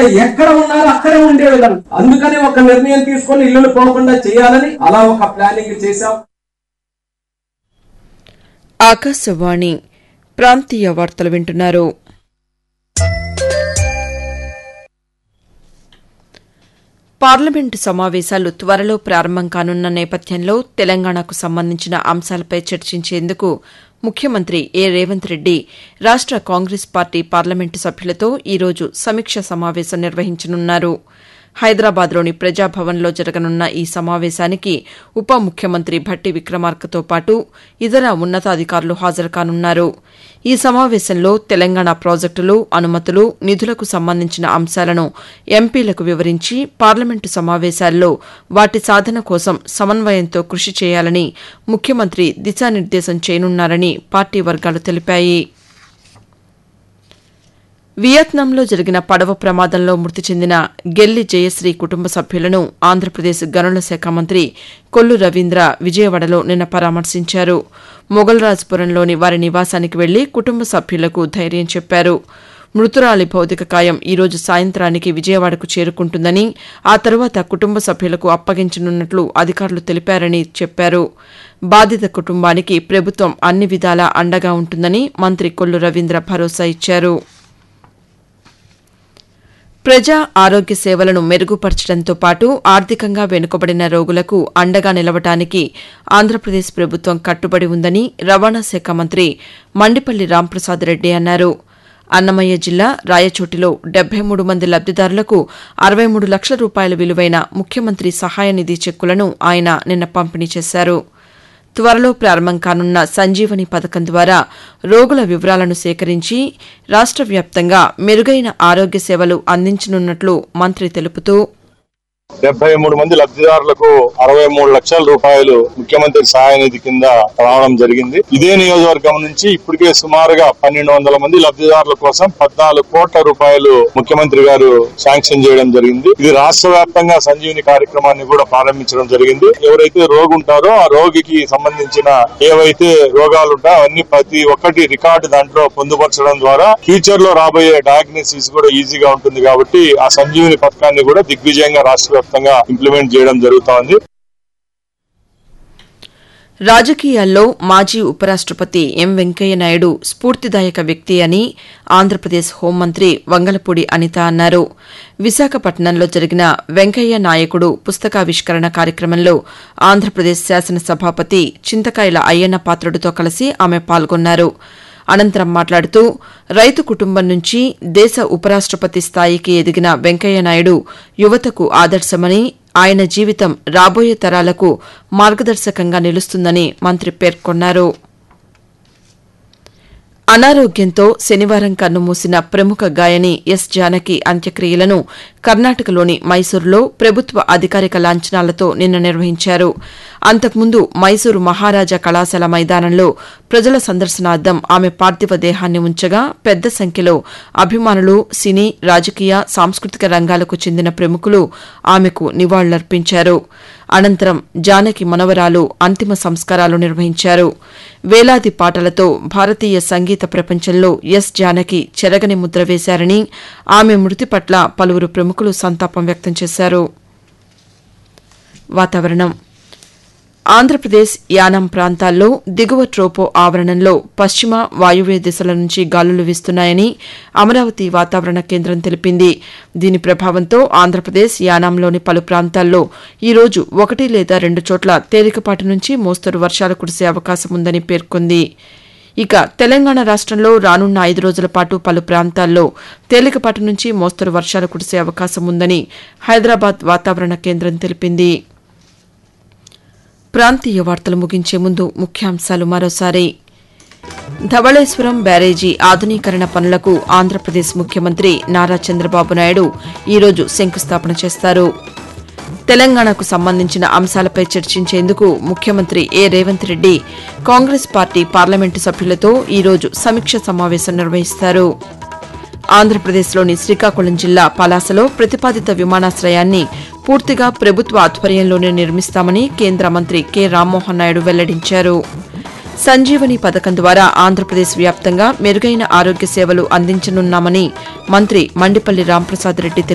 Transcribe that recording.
ఎక్కడ ఉన్నారో అక్కడే ఉండే విధంగా అందుకని ఒక నిర్ణయం తీసుకొని ఇల్లులు పోకుండా చేయాలని అలా ఒక ప్లానింగ్ చేశాం ఆకాశవాణి ప్రాంతీయ వార్తలు వింటున్నారు పార్లమెంటు సమావేశాలు త్వరలో ప్రారంభం కానున్న నేపథ్యంలో తెలంగాణకు సంబంధించిన అంశాలపై చర్చించేందుకు ముఖ్యమంత్రి ఏ రేవంత్ రెడ్డి రాష్ట కాంగ్రెస్ పార్టీ పార్లమెంటు సభ్యులతో ఈరోజు సమీక్ష సమావేశం నిర్వహించనున్నారు హైదరాబాద్లోని ప్రజాభవన్లో జరగనున్న ఈ సమావేశానికి ఉప ముఖ్యమంత్రి భట్టి విక్రమార్కతో పాటు ఇతర ఉన్నతాధికారులు హాజరు కానున్నారు ఈ సమావేశంలో తెలంగాణ ప్రాజెక్టులు అనుమతులు నిధులకు సంబంధించిన అంశాలను ఎంపీలకు వివరించి పార్లమెంటు సమావేశాల్లో వాటి సాధన కోసం సమన్వయంతో కృషి చేయాలని ముఖ్యమంత్రి దిశానిర్దేశం చేయనున్నారని పార్టీ వర్గాలు తెలిపాయి వియత్నాంలో జరిగిన పడవ ప్రమాదంలో మృతి చెందిన గెల్లి జయశ్రీ కుటుంబ సభ్యులను ఆంధ్రప్రదేశ్ గనుల శాఖ మంత్రి కొల్లు రవీంద్ర విజయవాడలో నిన్న పరామర్శించారు మొగల్రాజ్పురంలోని వారి నివాసానికి వెళ్లి కుటుంబ సభ్యులకు ధైర్యం చెప్పారు మృతురాలి భౌతిక కాయం ఈరోజు సాయంత్రానికి విజయవాడకు చేరుకుంటుందని ఆ తర్వాత కుటుంబ సభ్యులకు అప్పగించనున్నట్లు అధికారులు తెలిపారని చెప్పారు బాధిత కుటుంబానికి ప్రభుత్వం అన్ని విధాలా అండగా ఉంటుందని మంత్రి కొల్లు రవీంద్ర భరోసా ఇచ్చారు ప్రజా ఆరోగ్య సేవలను మెరుగుపరచడంతో పాటు ఆర్థికంగా వెనుకబడిన రోగులకు అండగా నిలవటానికి ఆంధ్రప్రదేశ్ ప్రభుత్వం కట్టుబడి ఉందని రవాణా శాఖ మంత్రి మండిపల్లి రాంప్రసాద్ రెడ్డి అన్నారు అన్నమయ్య జిల్లా రాయచోటిలో డెబ్బై మూడు మంది లబ్దిదారులకు అరవై మూడు లక్షల రూపాయల విలువైన ముఖ్యమంత్రి సహాయ నిధి చెక్కులను ఆయన నిన్న పంపిణీ చేశారు త్వరలో ప్రారంభం కానున్న సంజీవని పథకం ద్వారా రోగుల వివరాలను సేకరించి రాష్ట వ్యాప్తంగా మెరుగైన ఆరోగ్య సేవలు అందించనున్నట్లు మంత్రి తెలుపుతూ డెబ్బై మూడు మంది లబ్ధిదారులకు అరవై మూడు లక్షల రూపాయలు ముఖ్యమంత్రి సహాయ నిధి కింద రావడం జరిగింది ఇదే నియోజకవర్గం నుంచి ఇప్పటికే సుమారుగా పన్నెండు వందల మంది లబ్ధిదారుల కోసం పద్నాలుగు కోట్ల రూపాయలు ముఖ్యమంత్రి గారు శాంక్షన్ చేయడం జరిగింది ఇది రాష్ట్ర వ్యాప్తంగా సంజీవిని కార్యక్రమాన్ని కూడా ప్రారంభించడం జరిగింది ఎవరైతే రోగి ఉంటారో ఆ రోగికి సంబంధించిన ఏవైతే రోగాలు ఉంటాయో అవన్నీ ప్రతి ఒక్కటి రికార్డు దాంట్లో పొందుపరచడం ద్వారా ఫ్యూచర్ లో రాబోయే డయాగ్నోసిస్ కూడా ఈజీగా ఉంటుంది కాబట్టి ఆ సంజీవిని పథకాన్ని కూడా దిగ్విజయంగా రాష్ట్ర వ్యాప్తంగా ఇంప్లిమెంట్ చేయడం జరుగుతోంది రాజకీయాల్లో మాజీ ఉపరాష్టపతి ఎం వెంకయ్య నాయుడు స్ఫూర్తిదాయక వ్యక్తి అని ఆంధ్రప్రదేశ్ హోంమంత్రి వంగలపూడి అనిత అన్నారు విశాఖపట్నంలో జరిగిన వెంకయ్య నాయకుడు పుస్తకావిష్కరణ కార్యక్రమంలో ఆంధ్రప్రదేశ్ శాసనసభాపతి చింతకాయల అయ్యన్న పాత్రుడితో కలిసి ఆమె పాల్గొన్నారు అనంతరం మాట్లాడుతూ రైతు కుటుంబం నుంచి దేశ ఉపరాష్టపతి స్థాయికి ఎదిగిన వెంకయ్య నాయుడు యువతకు ఆదర్శమని ఆయన జీవితం రాబోయే తరాలకు మార్గదర్శకంగా నిలుస్తుందని మంత్రి పేర్కొన్నారు అనారోగ్యంతో శనివారం కన్నుమూసిన ప్రముఖ గాయని ఎస్ జానకి అంత్యక్రియలను కర్ణాటకలోని మైసూరులో ప్రభుత్వ అధికారిక లాంఛనాలతో నిన్న నిర్వహించారు అంతకుముందు మైసూరు మహారాజా కళాశాల మైదానంలో ప్రజల సందర్శనార్థం ఆమె పార్థివ దేహాన్ని ఉంచగా పెద్ద సంఖ్యలో అభిమానులు సినీ రాజకీయ సాంస్కృతిక రంగాలకు చెందిన ప్రముఖులు ఆమెకు నివాళులర్పించారు అనంతరం జానకి మనవరాలు అంతిమ సంస్కారాలు నిర్వహించారు వేలాది పాటలతో భారతీయ సంగీత ప్రపంచంలో ఎస్ జానకి చెరగని ముద్ర వేశారని ఆమె మృతి పట్ల పలువురు ప్రముఖులు సంతాపం వ్యక్తం చేశారు వాతావరణం ఆంధ్రప్రదేశ్ యానాం ప్రాంతాల్లో దిగువ ట్రోపో ఆవరణంలో పశ్చిమ వాయువ్య దిశల నుంచి గాలులు వీస్తున్నాయని అమరావతి వాతావరణ కేంద్రం తెలిపింది దీని ప్రభావంతో ఆంధ్రప్రదేశ్ యానాంలోని పలు ప్రాంతాల్లో ఈ రోజు ఒకటి లేదా రెండు చోట్ల తేలికపాటి నుంచి మోస్తరు వర్షాలు కురిసే అవకాశం ఉందని పేర్కొంది ఇక తెలంగాణ రాష్ట్రంలో రానున్న ఐదు రోజుల పాటు పలు ప్రాంతాల్లో తేలికపాటి నుంచి మోస్తరు వర్షాలు కురిసే అవకాశం ఉందని హైదరాబాద్ వాతావరణ కేంద్రం తెలిపింది ప్రాంతీయ వార్తలు ముగించే ముందు ముఖ్యాంశాలు మరోసారి ధవళేశ్వరం బ్యారేజీ ఆధునీకరణ పనులకు ఆంధ్రప్రదేశ్ ముఖ్యమంత్రి నారా చంద్రబాబు నాయుడు ఈరోజు శంకుస్థాపన చేస్తారు తెలంగాణకు సంబంధించిన అంశాలపై చర్చించేందుకు ముఖ్యమంత్రి A Revanth Reddy Congress party parliament సభ్యులతో ఈరోజు సమీక్ష సమావేశం నిర్వహిస్తారు ఆంధ్రప్రదేశ్లోని శ్రీకాకుళం జిల్లా పలాసలో ప్రతిపాదిత విమానాశ్రయాన్ని పూర్తిగా ప్రభుత్వ ఆధ్వర్యంలోనే నిర్మిస్తామని కేంద్ర మంత్రి కె రామ్మోహన్ నాయుడు వెల్లడించారు సంజీవని పథకం ద్వారా ఆంధ్రప్రదేశ్ వ్యాప్తంగా మెరుగైన ఆరోగ్య సేవలు అందించనున్నామని మంత్రి మండిపల్లి రాంప్రసాద్ రెడ్డి తెలిపారు